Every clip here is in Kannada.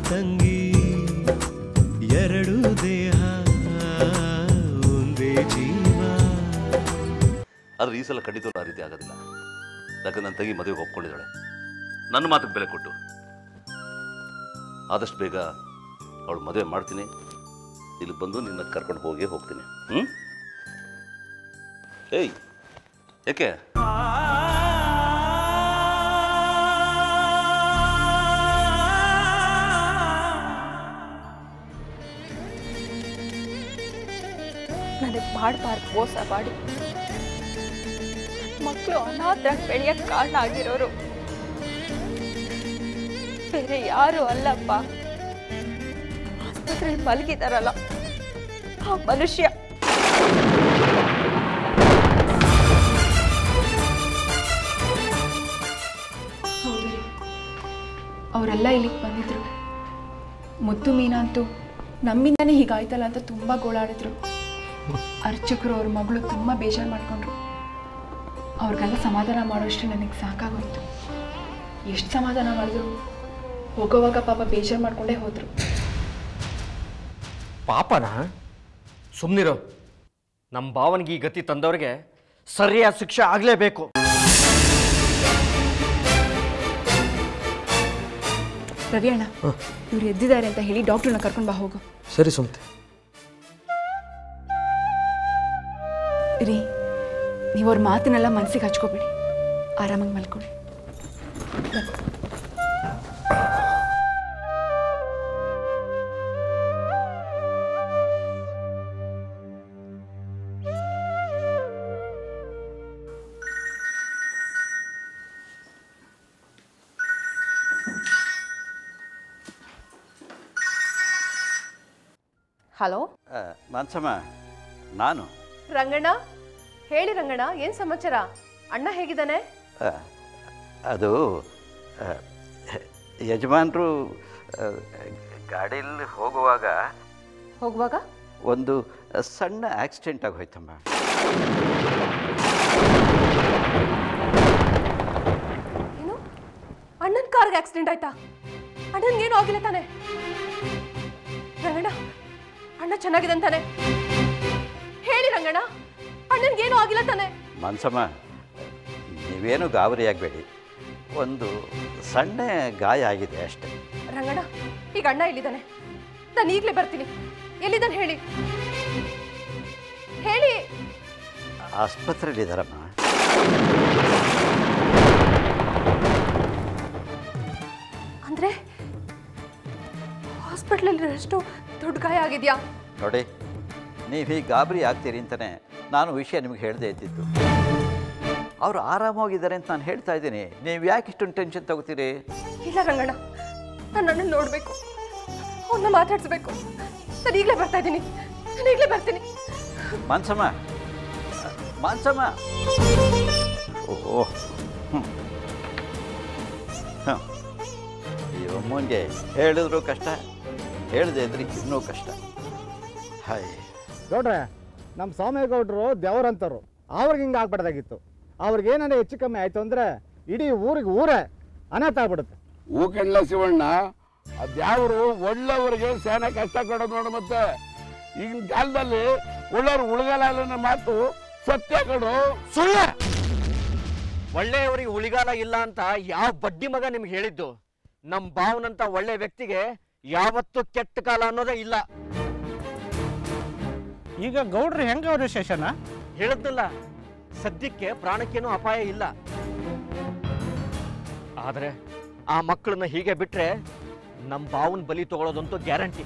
ತಂಗಿ ಎರಡು ದೇಹ ಒಂದೇ ಜೀವ ಆದ್ರೆ ಈ ಸಲ ಖಂಡಿತ ಆ ರೀತಿ ಆಗೋದಿಲ್ಲ ಯಾಕಂದ್ರೆ ನನ್ನ ತಂಗಿ ಮದುವೆಗೆ ಒಪ್ಕೊಂಡಿದ್ದಾಳೆ ನನ್ನ ಮಾತಿಗೆ ಬೆಲೆ ಕೊಟ್ಟು ಆದಷ್ಟು ಬೇಗ ಅವಳು ಮದುವೆ ಮಾಡ್ತೀನಿ ಇಲ್ಲಿ ಬಂದು ನಿನ್ನ ಕರ್ಕೊಂಡು ಹೋಗೇ ಹೋಗ್ತೀನಿ ಹ್ಞೂ ಏಯ್ ಯಾಕೆ ನನಗೆ ಮಾಡಬಾರ್ದು ಮೋಸ ಮಾಡಿ ಮಕ್ಕಳು ಅನಾಥರಾಗಿ ಬೆಳೆಯಕ್ಕೆ ಕಾರಣ ಆಗಿರೋರು ಬೇರೆ ಯಾರು ಅಲ್ಲಪ್ಪ ಆಸ್ಪತ್ರೆಯಲ್ಲಿ ಮಲಗಿದಾರಲ್ಲ ಆ ಮನುಷ್ಯ ಹೌದು ರೀ ಅವರೆಲ್ಲ ಇಲ್ಲಿಗೆ ಬಂದಿದ್ರು ಮುದ್ದು ಮೀನಾ ಅಂತೂ ನಮ್ಮಿಂದನೇ ಹೀಗಾಯ್ತಲ್ಲ ಅಂತ ತುಂಬ ಗೋಳಾಡಿದ್ರು ಅರ್ಚಕರು ಅವ್ರ ಮಗಳು ತುಂಬ ಬೇಜಾರು ಮಾಡ್ಕೊಂಡ್ರು ಅವ್ರಿಗೆಲ್ಲ ಸಮಾಧಾನ ಮಾಡೋಷ್ಟು ನನಗೆ ಸಾಕಾಗೋಯ್ತು ಎಷ್ಟು ಸಮಾಧಾನ ಮಾಡಿದ್ರು ಹೋಗೋವಾಗ ಪಾಪ ಬೇಜಾರು ಮಾಡ್ಕೊಂಡೇ ಹೋದರು ಪಾಪನ ಸುಮ್ಮನಿರೋ ನಮ್ಮ ಭಾವನಿಗೆ ಈ ಗತಿ ತಂದವ್ರಿಗೆ ಸರಿಯಾದ ಶಿಕ್ಷೆ ಆಗಲೇಬೇಕು ರವಿ ಅಣ್ಣ ಇವ್ರು ಎದ್ದಿದ್ದಾರೆ ಅಂತ ಹೇಳಿ ಡಾಕ್ಟ್ರನ್ನ ಕರ್ಕೊಂಡು ಬಾ ಹೋಗು ಸರಿ ಸುಮ್ತೆ ರೀ ನೀವು ಅವ್ರ ಮಾತನ್ನೆಲ್ಲ ಮನಸ್ಸಿಗೆ ಹಚ್ಕೋಬೇಡಿ ಆರಾಮಾಗಿ ಮಲ್ಕೊಳ್ಳಿ ಹಲೋ ಮಾನ್ಸಮ್ಮ ನಾನು ರಂಗಣ್ಣ ಹೇಳಿ ರಂಗಣ್ಣ ಏನ್ ಸಮಾಚಾರ ಅಣ್ಣ ಹೇಗಿದ್ದಾನೆ ಆ, ಅದು ಆ, ಯಜಮಾನರು ಗಾಡೀಲಿ ಹೋಗುವಾಗ ಹೋಗುವಾಗ ಒಂದು ಸಣ್ಣ ಆಕ್ಸಿಡೆಂಟ್ ಆಗೋಯ್ತಮ್ಮ ಏನು ಅಣ್ಣನ ಕಾರ್ಗೆ ಆಕ್ಸಿಡೆಂಟ್ ಆಯ್ತಾ ಅಣ್ಣನ್ಗೇನು ಆಗಿಲ್ಲ ತಾನೆ ರಂಗಣ್ಣ ಅಣ್ಣ ಚೆನ್ನಾಗಿದೆ ಅಂತಾನೆ ಹೇಳಿ ರಂಗಣ್ಣ ಅಣ್ಣನ್ಗೇನು ಆಗಿಲ್ಲ ತಾನೆ ಮಾನ್ಸಮ್ಮ ನೀವೇನು ಗಾಬರಿ ಆಗಬೇಡಿ ಒಂದು ಸಣ್ಣ ಗಾಯ ಆಗಿದೆ ಅಷ್ಟೇ ರಂಗಣ್ಣ ಈಗ ಅಣ್ಣ ಇಲ್ಲಿದ್ದಾನೆ ನಾನು ಈಗಲೇ ಬರ್ತೀನಿ ಎಲ್ಲಿದ್ದಾನೆ ಹೇಳಿ ಹೇಳಿ ಆಸ್ಪತ್ರೆಯಲ್ಲಿದ್ದಾರಮ್ಮ ಅಂದ್ರೆ ಹಾಸ್ಪಿಟ್ಲಲ್ಲಿ ಎಷ್ಟು ದೊಡ್ಡ ಗಾಯ ಆಗಿದ್ಯಾ ನೋಡಿ ನೀವು ಹೀಗೆ ಗಾಬರಿ ಆಗ್ತೀರಿ ಅಂತಲೇ ನಾನು ವಿಷಯ ನಿಮ್ಗೆ ಹೇಳದೇ ಇದ್ದಿದ್ದು ಅವರು ಆರಾಮಾಗಿದ್ದಾರೆ ಅಂತ ನಾನು ಹೇಳ್ತಾ ಇದ್ದೀನಿ ನೀವು ಯಾಕೆ ಇಷ್ಟೊಂದು ಟೆನ್ಷನ್ ತಗೋತೀರಿ ಇಲ್ಲ ರಂಗಣ್ಣ ನಾನು ಅಣ್ಣನ ನೋಡಬೇಕು ಅವನ್ನ ಮಾತಾಡಿಸ್ಬೇಕು ನಾನು ಈಗಲೇ ಬರ್ತಾ ಇದ್ದೀನಿ ನಾನು ಈಗಲೇ ಬರ್ತೀನಿ ಮಾನ್ಸಮ್ಮ ಮಾನ್ಸಮ್ಮ ಓ ಹ್ಞೂ ಹಾಂ ಈ ಅಮ್ಮನಿಗೆ ಹೇಳಿದ್ರು ಕಷ್ಟ ಹೇಳದೆ ಇದ್ರೆ ಇನ್ನೂ ಕಷ್ಟ ಹಾಯ್ ಗೌಡ್ರೆ ನಮ್ಮ ಸ್ವಾಮಿಗೌಡರು ದೇವರಂತರು ಅವ್ರಿಗೆ ಹಿಂಗೆ ಆಗ್ಬಾರ್ದಾಗಿತ್ತು ಅವ್ರಿಗೆ ಏನಾರ ಹೆಚ್ಚು ಕಮ್ಮಿ ಆಯ್ತು ಅಂದ್ರೆ ಇಡೀ ಊರಿಗೆ ಊರೇ ಅನಾಥ ಆಗ್ಬಿಡುತ್ತೆ ಹೂಕಂಡ್ಲ ಶಿವಣ್ಣ ಅದ್ಯಾವರು ಒಳ್ಳೆಯವರಿಗೆ ಸೇನೆ ಕಷ್ಟ ಕೊಡೋದು ನೋಡು ಮತ್ತೆ ಈಗಿನ ಕಾಲದಲ್ಲಿ ಒಳ್ಳೆಯವ್ರು ಉಳಗಲ್ಲ ಅನ್ನೋ ಮಾತು ಸತ್ಯ ಕಡು ಸುಳ್ಳ ಒಳ್ಳೆಯವರಿಗೆ ಉಳಿಗಾಲ ಇಲ್ಲ ಅಂತ ಯಾವ ಬಡ್ಡಿ ಮಗ ನಿಮ್ಗೆ ಹೇಳಿದ್ದು ನಮ್ಮ ಭಾವನಂತ ಒಳ್ಳೆ ವ್ಯಕ್ತಿಗೆ ಯಾವತ್ತೂ ಕೆಟ್ಟ ಕಾಲ ಅನ್ನೋದೇ ಇಲ್ಲ ಈಗ ಗೌಡ್ರು ಹೆಂಗವ್ರಿ ಶೇಷನ ಹೇಳದ್ನಲ್ಲ ಸದ್ಯಕ್ಕೆ ಪ್ರಾಣಕ್ಕೇನು ಅಪಾಯ ಇಲ್ಲ ಆದ್ರೆ ಆ ಮಕ್ಕಳನ್ನ ಹೀಗೆ ಬಿಟ್ರೆ ನಮ್ಮ ಬಾವನ್ ಬಲಿ ತಗೊಳ್ಳೋದಂತೂ ಗ್ಯಾರಂಟಿ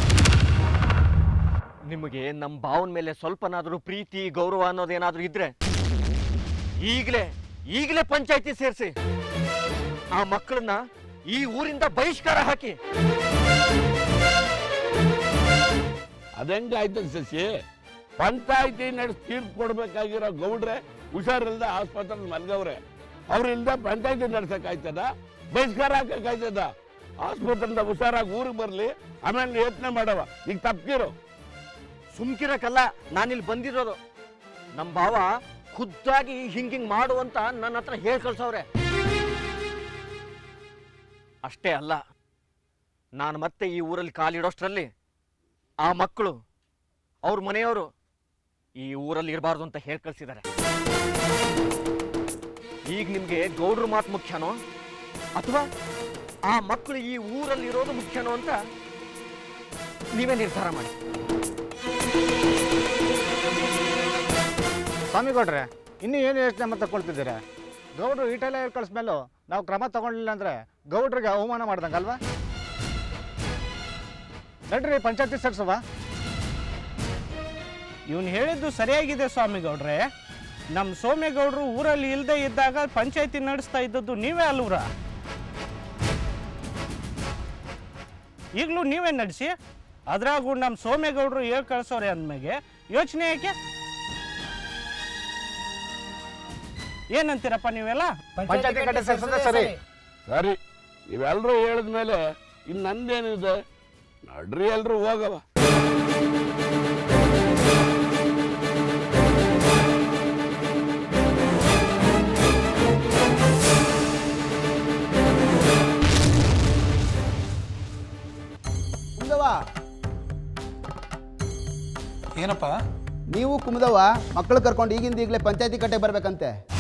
ನಿಮಗೆ ನಮ್ಮ ಬಾವನ ಮೇಲೆ ಸ್ವಲ್ಪನಾದ್ರೂ ಪ್ರೀತಿ ಗೌರವ ಅನ್ನೋದೇನಾದ್ರೂ ಇದ್ರೆ ಈಗಲೇ ಈಗಲೇ ಪಂಚಾಯತಿ ಸೇರಿಸಿ ಆ ಮಕ್ಕಳನ್ನ ಈ ಊರಿಂದ ಬಹಿಷ್ಕಾರ ಹಾಕಿ ಅದೆಂಗ ಆಯ್ತದ ಶಶಿ ಪಂಚಾಯತಿ ನಡೆಸಿ ತೀರ್ಪು ಕೊಡ್ಬೇಕಾಗಿರೋ ಗೌಡ್ರೆ ಹುಷಾರಿಲ್ದ ಆಸ್ಪತ್ರೆ ಮಲ್ಗವ್ರೆ ಅವ್ರಿಲ್ದ ಪಂಚಾಯತಿ ನಡ್ಸಕ್ ಆಯ್ತದ ಬಹಿಷ್ಕಾರ ಹಾಕಕ್ ಆಯ್ತದ ಆಸ್ಪತ್ರೆಯಿಂದ ಹುಷಾರಾಗಿ ಊರಿಗೆ ಬರ್ಲಿ ಆಮೇಲೆ ಯೋಚನೆ ಮಾಡವ ಈಗ ತಪ್ಪಿರೋ ಸುಮ್ಕಿರಕ್ಕಲ್ಲ ನಾನಿಲ್ಲಿ ಬಂದಿರೋದು ನಮ್ಮ ಭಾವ ಖುದ್ದಾಗಿ ಹಿಂಗಿಂಗ್ ಮಾಡು ಅಂತ ನನ್ನ ಹತ್ರ ಹೇಳಿ ಕಳ್ಸವ್ರೆ ಅಷ್ಟೇ ಅಲ್ಲ ನಾನು ಮತ್ತೆ ಈ ಊರಲ್ಲಿ ಕಾಲಿಡೋಷ್ಟರಲ್ಲಿ ಆ ಮಕ್ಕಳು ಅವ್ರ ಮನೆಯವರು ಈ ಊರಲ್ಲಿ ಇರಬಾರ್ದು ಅಂತ ಹೇಳಿ ಕಳಿಸಿದ್ದಾರೆ ಈಗ ನಿಮಗೆ ಗೌಡ್ರ ಮಾತು ಮುಖ್ಯನೋ ಅಥವಾ ಆ ಮಕ್ಕಳು ಈ ಊರಲ್ಲಿ ಇರೋದು ಮುಖ್ಯನೋ ಅಂತ ನೀವೇ ನಿರ್ಧಾರ ಮಾಡಿ ಸ್ವಾಮಿಗೌಡ್ರೆ ಇನ್ನೂ ಏನು ಯೋಚನೆ ಮತ್ತೆ ತಗೊಳ್ತಿದ್ದೀರಾ ಗೌಡ್ರು ಈಟೆಲ್ಲ ಹೇಳಿ ಕಳಿಸ್ಮೇಲೂ ನಾವು ಕ್ರಮ ತಗೊಂಡಿಲ್ಲ ಅಂದರೆ ಗೌಡ್ರಿಗೆ ಅವಮಾನ ಮಾಡ್ದಂಗಲ್ವಾ ನಡ್ರಿ ಪಂಚಾಯತಿ ಸೇರ್ಸವ ಇವನು ಹೇಳಿದ್ದು ಸರಿಯಾಗಿದೆ ಸ್ವಾಮಿಗೌಡ್ರೆ ನಮ್ಮ ಸೋಮೇಗೌಡರು ಊರಲ್ಲಿ ಇಲ್ಲದೆ ಇದ್ದಾಗ ಪಂಚಾಯತಿ ನಡೆಸ್ತಾ ಇದ್ದದ್ದು ನೀವೇ ಅಲ್ವ್ರ ಈಗಲೂ ನೀವೇ ನಡೆಸಿ ಅದ್ರಾಗೂ ನಮ್ಮ ಸೋಮೇಗೌಡರು ಹೇಳ್ ಕಳ್ಸೋರೆ ಅಂದ್ಮೇಲೆ ಯೋಚನೆ ಯಾಕೆ ಏನಂತೀರಪ್ಪ ನೀವೆಲ್ಲ ಪಂಚಾಯತಿ ಕಡೆ ಸೇರ್ಸೋದೇ ಸರಿ ಸರಿ ನೀವೆಲ್ಲರೂ ಹೇಳಿದ್ಮೇಲೆ ಇನ್ನು ನಂದೇನಿದೆ ನಡ್ರಿ ಎಲ್ರು ಹೋಗವ ಕುಮ್ದವ ಏನಪ್ಪ ನೀವು ಕುಮ್ದವ ಮಕ್ಕಳು ಕರ್ಕೊಂಡು ಈಗಿಂದ ಈಗಲೇ ಪಂಚಾಯತಿ ಕಟ್ಟೆ ಬರ್ಬೇಕಂತೆ